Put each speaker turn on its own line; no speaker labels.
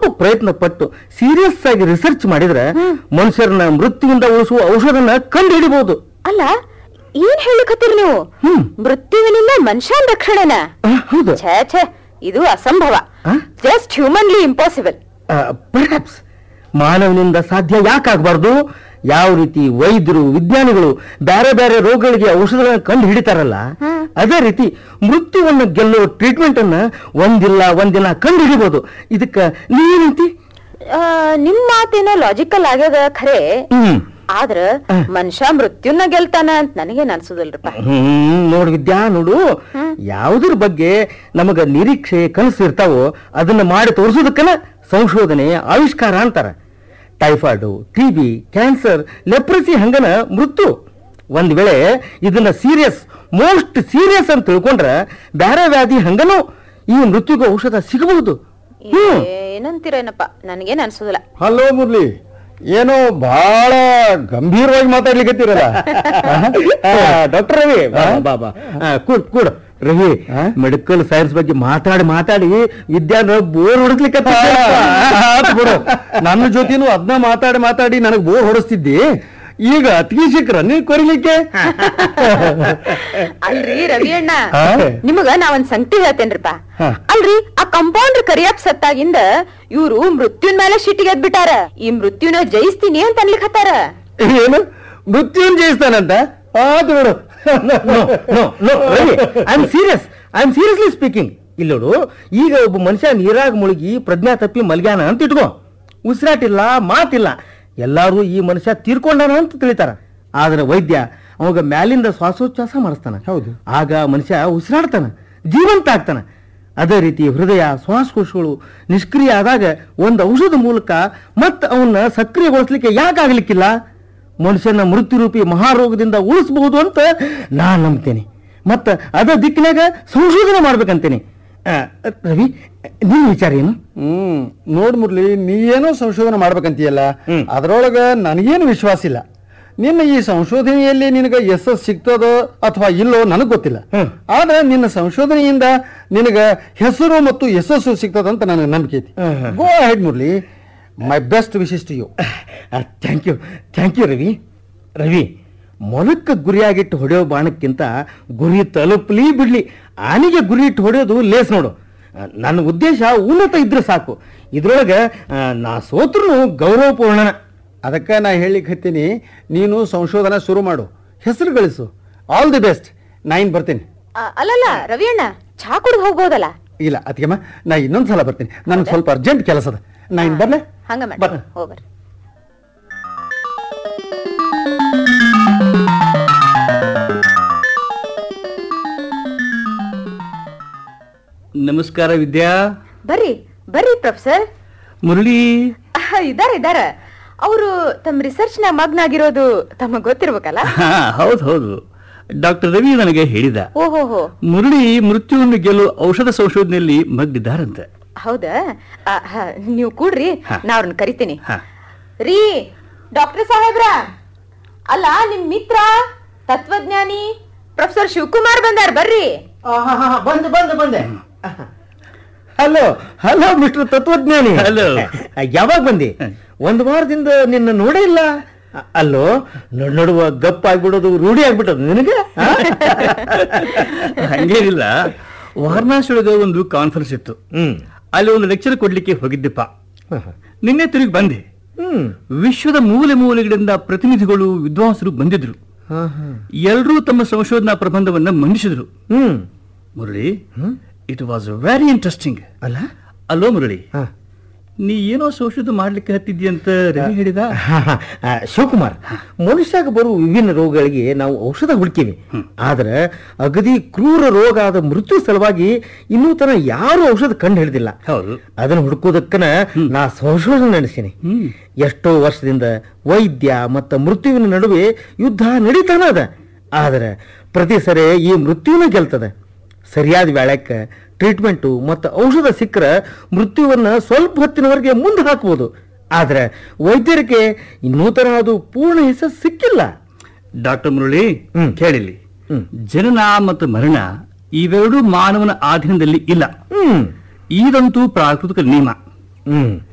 ಸ್ವಲ್ಪ ಪ್ರಯತ್ನ ಪಟ್ಟು ಸೀರಿಯಸ್ ಆಗಿ ರಿಸರ್ಚ್ ಮಾಡಿದ್ರೆ ಮನುಷ್ಯರನ್ನ ಮೃತ್ಯುವಿಂದ ಉಳಿಸುವ ಔಷಧನ ಕಂಡು ಹಿಡಿಬಹುದು
ಅಲ್ಲ ಏನ್ ಹೇಳಿಕತ್ತೀರಿ ನೀವು
ಹ್ಮ್.
ಮೃತ್ಯುವಿನಿಂದ ಮನುಷ್ಯನ್ ರಕ್ಷಣೆನ
ಹೌದು
ಛೇ ಛೇ ಇದು ಅಸಂಭವ
ಆ?
ಜಸ್ಟ್ ಹ್ಯೂಮನ್ಲಿ ಇಂಪಾಸಿಬಲ್
ಪರ್ಹ್ಯಾಪ್ಸ್ ಮಾನವನಿಂದ ಸಾಧ್ಯ ಯಾಕಾಗಬಾರ್ದು ಯಾವ ರೀತಿ ವೈದ್ಯರು ವಿಜ್ಞಾನಿಗಳು ಬೇರೆ ಬೇರೆ ರೋಗಗಳಿಗೆ ಔಷಧಗಳನ್ನ ಕಂಡು ಹಿಡಿತಾರಲ್ಲ ಅದೇ ರೀತಿ ಮೃತ್ಯುವನ್ನ ಗೆಲ್ಲುವ ಟ್ರೀಟ್ಮೆಂಟ್ ಅನ್ನ ಒಂದಿಲ್ಲ ಒಂದಿನ ಕಂಡು ಹಿಡಿಬಹುದು ಇದಕ್ಕ ನೀವೇನಂತಿ
ನಿಮ್ ಮಾತೇನೋ ಲಾಜಿಕಲ್ ಆಗ್ಯದ ಖರೆ
ಹ್ಮ್
ಆದ್ರ ಮನುಷ್ಯ ಮೃತ್ಯುನ ಗೆಲ್ತಾನ ಅಂತ ನನಗೇನ್ ಅನ್ಸುದಿಲ್ರಪ್ಪ
ಹ್ಮ್ ನೋಡು ವಿದ್ಯಾ ನೋಡು ಯಾವುದ್ರ ಬಗ್ಗೆ ನಮಗ ನಿರೀಕ್ಷೆ ಕನಸು ಇರ್ತಾವೋ ಅದನ್ನ ಮಾಡಿ ತೋರಿಸೋದಕ್ಕನ ಸಂಶೋಧನೆ ಆವಿಷ್ಕಾರ ಅಂತಾರ typhoid T B cancer leprosy ಹಂಗನ ಮೃತ್ಯು ಒಂದ್ ವೇಳೆ ಇದನ್ನ ಸೀರಿಯಸ್ ಮೋಸ್ಟ್ ಸೀರಿಯಸ್ ಅಂತ ತಿಳ್ಕೊಂಡ್ರ ಬೇರೆ ವ್ಯಾಧಿ ಹಂಗನೂ ಈ ಮೃತ್ಯುಗೆ ಔಷಧ ಸಿಗಬಹುದು ಹ್ಮ್
ಏನಂತೀರೇನಪ್ಪ ನನಗೇನ್ ಅನ್ಸುದಿಲ್ಲ
ಹಲೋ ಮುರಳಿ ಏನೋ ಬಹಳ ಗಂಭೀರವಾಗಿ ಮಾತಾಡ್ಲಿಕತ್ತೀರಲ್ಲ
ಡಾಕ್ಟರ್ ರವಿ ಬಾ ಬಾ ಬಾ ಆ, ಕೂಡ್ ಕೂಡ್ ರವಿ
ಆ?
ಮೆಡಿಕಲ್ ಸೈನ್ಸ್ ಬಗ್ಗೆ ಮಾತಾಡಿ ಮಾತಾಡಿ ವಿದ್ಯಾನ ಬೋರ್ ಹೊಡಿಸ್ಲಿಕ್ಕೆ
ಆತ್ ಬಿಡು ನನ್ನ ಜೊತೆನೂ ಅದನ್ನ ಮಾತಾಡಿ ಮಾತಾಡಿ ನನಗೆ ಬೋರ್ ಹೊಡಿಸ್ತಿದ್ದಿ ಈಗ ಅತಿಗೆ ಸಿಕ್ರ ನೀನ್ ಕೊರಿಲಿಕ್ಕೆ
ಅಲ್ರಿ ರವಿ ಅಣ್ಣ
ಆ?
ನಿಮಗ ನಾ ಒಂದ್ ಸಂಗತಿ ಹೇಳ್ತೇನ್ರಿಪ್ಪ
ಹಾ.
ಅಲ್ರಿ ಆ ಕಂಪೌಂಡರ್ ಕರಿಯಪ್ ಸತ್ತಾಗಿಂದ ಇವ್ರು ಮೃತ್ಯುನ್ ಮೇಲೆ ಸಿಟ್ಟಿಗೆ ಎದ್ಬಿಟ್ಟಾರ ಈ ಮೃತ್ಯುನ ಜಯಿಸ್ತೀನಿ ಅಂತ ಅನ್ಲಿಕ್ ಹತ್ತಾರ
ಏನು ಮೃತ್ಯುನ್ ಜಯಿಸ್ತಾನಂತ ಆತ್ ಬಿಡು
no no Ravi I am serious I am seriously speaking ಇಲ್ಲಿ ನೋಡು ಈಗ ಒಬ್ಬ ಮನುಷ್ಯ ನೀರಾಗ ಮುಳುಗಿ ಪ್ರಜ್ಞಾ ತಪ್ಪಿ ಮಲ್ಗ್ಯಾನ ಅಂತ ಇಟ್ಕೋ ಉಸಿರಾಟಿಲ್ಲ ಮಾತಿಲ್ಲ ಎಲ್ಲಾರು ಈ ಮನುಷ್ಯ ತೀರ್ಕೊಂಡಾನ ಅಂತ ತಿಳಿತಾರ ಆದ್ರೆ ವೈದ್ಯ ಅವಾಗ ಮ್ಯಾಲಿಂದ ಶ್ವಾಸೋಚ್ಛ್ವಾಸ ಮಾಡಿಸ್ತಾನ
ಹೌದು.
ಆಗ ಮನುಷ್ಯ ಉಸಿರಾಡ್ತಾನ ಜೀವಂತ ಆಗ್ತಾನ ಅದೇ ರೀತಿ ಹೃದಯ ಶ್ವಾಸಕೋಶಗಳು ನಿಷ್ಕ್ರಿಯ ಆದಾಗ ಒಂದು ಔಷಧ ಮೂಲಕ ಮತ್ತೆ ಅವನ್ನ ಸಕ್ರಿಯಗೊಳಿಸ್ಲಿಕ್ಕೆ ಯಾಕಾಗ್ಲಿಕ್ಕಿಲ್ಲ ಮನುಷ್ಯನ ಮೃತ್ಯುರೂಪಿ ಮಹಾರೋಗದಿಂದ ಉಳಿಸಬಹುದು ಅಂತ ನಾನ್ ನಂಬ್ತೇನೆ ಮತ್ತ ಅದ ದಿಕ್ಕಿನಾಗ ಸಂಶೋಧನೆ ಮಾಡ್ಬೇಕಂತೇನೆ ಆ, ರವಿ ನಿನ್ ವಿಚಾರ ಏನು
ಹ್ಮ್ ನೋಡ್ ಮುರ್ಲಿ ನೀ ಏನೋ ಸಂಶೋಧನೆ ಮಾಡ್ಬೇಕಂತೀಯಲ್ಲ
ಹ್ಮ್.
ಅದ್ರೊಳಗ ನನಗೇನು ವಿಶ್ವಾಸ ಇಲ್ಲ ನಿನ್ನ ಈ ಸಂಶೋಧನೆಯಲ್ಲಿ ನಿನಗ ಯಶಸ್ ಸಿಗ್ತದೋ ಅಥವಾ ಇಲ್ಲೋ ನನಗ್ ಗೊತ್ತಿಲ್ಲ
ಹ್ಮ್.
ಆದ್ರೆ ನಿನ್ನ ಸಂಶೋಧನೆಯಿಂದ ನಿನಗ ಹೆಸರು ಮತ್ತು ಯಶಸ್ಸು ಸಿಗ್ತದಂತ ನನಗೆ ನಂಬಿಕೆ ಐತಿ
hmm, hmm.
Go ahead Murli my best wishes to you
thank you thank you Ravi Ravi ಮೊಲಕ್ಕೆ ಗುರಿಯಾಗಿಟ್ಟು ಹೊಡೆಯೋ ಬಾಣಕ್ಕಿಂತ ಗುರಿ ತಲುಪಲಿ ಬಿಡ್ಲಿ ಆನೆಗೆ ಗುರಿ ಇಟ್ಟು ಹೊಡೆಯೋದು ಲೇಸ್ ನೋಡು ಆ, ನನ್ನ ಉದ್ದೇಶ ಉನ್ನತ ಇದ್ರೆ ಸಾಕು ಇದ್ರೊಳಗೆ ಆ, ನಾ ಸೋತ್ರು ಗೌರವಪೂರ್ಣನ
ಅದಕ್ಕೆ ನಾ ಹೇಳಿಕ್ ಹತ್ತೀನಿ ನೀನು ಸಂಶೋಧನೆ ಶುರು ಮಾಡು ಹೆಸರು ಗಳಿಸು ಆಲ್ ದಿ ಬೆಸ್ಟ್ ನಾ ಇನ್ ಬರ್ತೀನಿ
ಆ, ಅಲ್ಲಲ್ಲ ರವಿ ಅಣ್ಣ ಚಾ ಕುಡ್ದು ಹೋಗ್ಬೋದಲ್ಲ
ಇಲ್ಲ ಅದಕ್ಕೆಮ್ಮ ನಾ ಇನ್ನೊಂದ್ಸಲ ಬರ್ತೀನಿ ನನಗೆ ಸ್ವಲ್ಪ ಅರ್ಜೆಂಟ್ ಕೆಲಸ ಅದ ನಾ ಇನ್ ಬರ್ಲೆ
ಹಂಗ
ಬರ್.
ಮಾಡಿ ಹೋಗ್ಬರ್ರಿ
ನಮಸ್ಕಾರ ವಿದ್ಯಾ
ಬರ್ರಿ ಬರ್ರಿ ಪ್ರೊಫೆಸರ್
ಮುರಳಿ
ಇದಾರ ಇದಾರ ಅವರು ತಮ್ಮ ರಿಸರ್ಚ್ ನ ಮಗ್ನ ಆಗಿರೋದು ತಮಗ್ ಗೊತ್ತಿರ್ಬೇಕಲ್ಲ
ಹೌದು ಹೌದು ಡಾಕ್ಟರ್ ರವಿ ನನಗೆ ಹೇಳಿದ
ಓಹೋ ಹೋ
ಮುರಳಿ ಮೃತ್ಯುವನ್ನು ಗೆಲ್ಲುವ ಔಷಧ ಸಂಶೋಧನೆಯಲ್ಲಿ ಮಗ್ಗಿದ್ದಾರಂತೆ
ಹೌದಾ ಆ, ಹ, ನೀವು ಕೂಡ್ರಿ
ಹಾ.
ನಾ ಅವ್ರನ್ನ ಕರಿತೀನಿ
ಹಾ.
ರೀ ಡಾಕ್ಟರ್ ಸಾಹೇಬ್ರ ಅಲ್ಲ ನಿಮ್ ಮಿತ್ರ ತತ್ವಜ್ಞಾನಿ ಪ್ರೊಫೆಸರ್ ಶಿವಕುಮಾರ್ ಬಂದಾರ ಬರ್ರಿ
ಬಂದೆ ಬಂದೆ ಬಂದೆ ಹಲೋ ಹಲೋ ಮಿಸ್ಟರ್ ತತ್ವಜ್ಞಾನಿ
Hello.
ಯಾವಾಗ ಬಂದಿ ಒಂದು ವಾರದಿಂದ ನಿನ್ನ ನೋಡೇ ಇಲ್ಲ ಅ- ಅಲ್ಲೋ ನಡ್ ನಡುವ ಗಪ್ ಆಗ್ಬಿಡೋದು ರೂಢಿ ಆಗ್ಬಿಟ್ಟದು ನಿನಗೆ ಆ?
ಹಂಗೇನಿಲ್ಲ ವಾರಣಾಸಿಯೊಳಗೆ ಒಂದು ಕಾನ್ಫರೆನ್ಸ್ ಇತ್ತು
ಹ್ಮ್
ಅಲ್ಲಿ ಒಂದು ಲೆಕ್ಚರ್ ಕೊಡ್ಲಿಕ್ಕೆ ಹೋಗಿದ್ದೆಪ್ಪ ನಿನ್ನೆ ತಿರುಗಿ ಬಂದೆ
ಹ್ಮ್
ವಿಶ್ವದ ಮೂಲೆ ಮೂಲೆಗಳಿಂದ ಪ್ರತಿನಿಧಿಗಳು ವಿದ್ವಾಂಸರು ಬಂದಿದ್ರು
ಹಾ, ಹಾ.
ಎಲ್ಲರೂ ತಮ್ಮ ಸಂಶೋಧನಾ ಪ್ರಬಂಧವನ್ನ ಮಂಡಿಸಿದ್ರು
hmm
Murali it was very interesting
ಅಲ್ಲ
ಅಲ್ಲೋ ಮುರಳಿ
ಹಾ.
ನೀ ಏನೋ ಸಂಶೋಧನೆ ಮಾಡ್ಲಿಕ್ಕೆ ಹತ್ತಿದ್ಯಂತ ರವಿ ಹೇಳಿದ
ಹಾ, ಹಾ. ಆ, ಶಿವಕುಮಾರ್ ಮನುಷ್ಯಾಗ ಬರುವ ವಿಭಿನ್ನ ರೋಗಗಳಿಗೆ ನಾವು ಔಷಧ ಹುಡುಕೀವಿ ಆದ್ರೆ ಅಗದಿ ಕ್ರೂರ ರೋಗ ಆದ ಮೃತ್ಯು ಸಲುವಾಗಿ ಇನ್ನೂ ತನ ಯಾರು ಔಷಧ ಕಂಡು ಹಿಡಿದಿಲ್ಲ
ಹೌದು
ಅದನ್ನ ಹುಡುಕೋದಕ್ಕನ ನಾ ಸಂಶೋಧನೆ ನಡೆಸೀನಿ
ಹ್ಮ್.
ಎಷ್ಟೋ ವರ್ಷದಿಂದ ವೈದ್ಯ ಮತ್ತು ಮೃತ್ಯುವಿನ ನಡುವೆ ಯುದ್ಧ ನಡೀತಾನ ಅದ ಆದ್ರೆ ಪ್ರತಿ ಸರಿ ಈ ಮೃತ್ಯುವಿನ ಗೆಲ್ತದ ಸರಿಯಾದ ವೇಳಕ್ಕೆ ಟ್ರೀಟ್ಮೆಂಟು ಮತ್ತು ಔಷಧ ಸಿಕ್ಕರೆ ಮೃತ್ಯುವನ್ನ ಸ್ವಲ್ಪ ಹೊತ್ತಿನವರೆಗೆ ಮುಂದೆ ಹಾಕ್ಬೋದು ಆದ್ರೆ ವೈದ್ಯರಿಗೆ ಇನ್ನೂ ತರ ಅದು ಪೂರ್ಣ ಹೆಸರು ಸಿಕ್ಕಿಲ್ಲ
ಡಾಕ್ಟರ್ ಮುರಳಿ
ಹ್ಮ್.
ಕೇಳಿಲ್ಲಿ
ಹ್ಮ್.
ಜನನ ಮತ್ತು ಮರಣ ಇವೆರಡೂ ಮಾನವನ ಆಧೀನದಲ್ಲಿ ಇಲ್ಲ
ಹ್ಮ್
ಇದಂತೂ ಪ್ರಾಕೃತಿಕ ನಿಯಮ
ಹ್ಮ್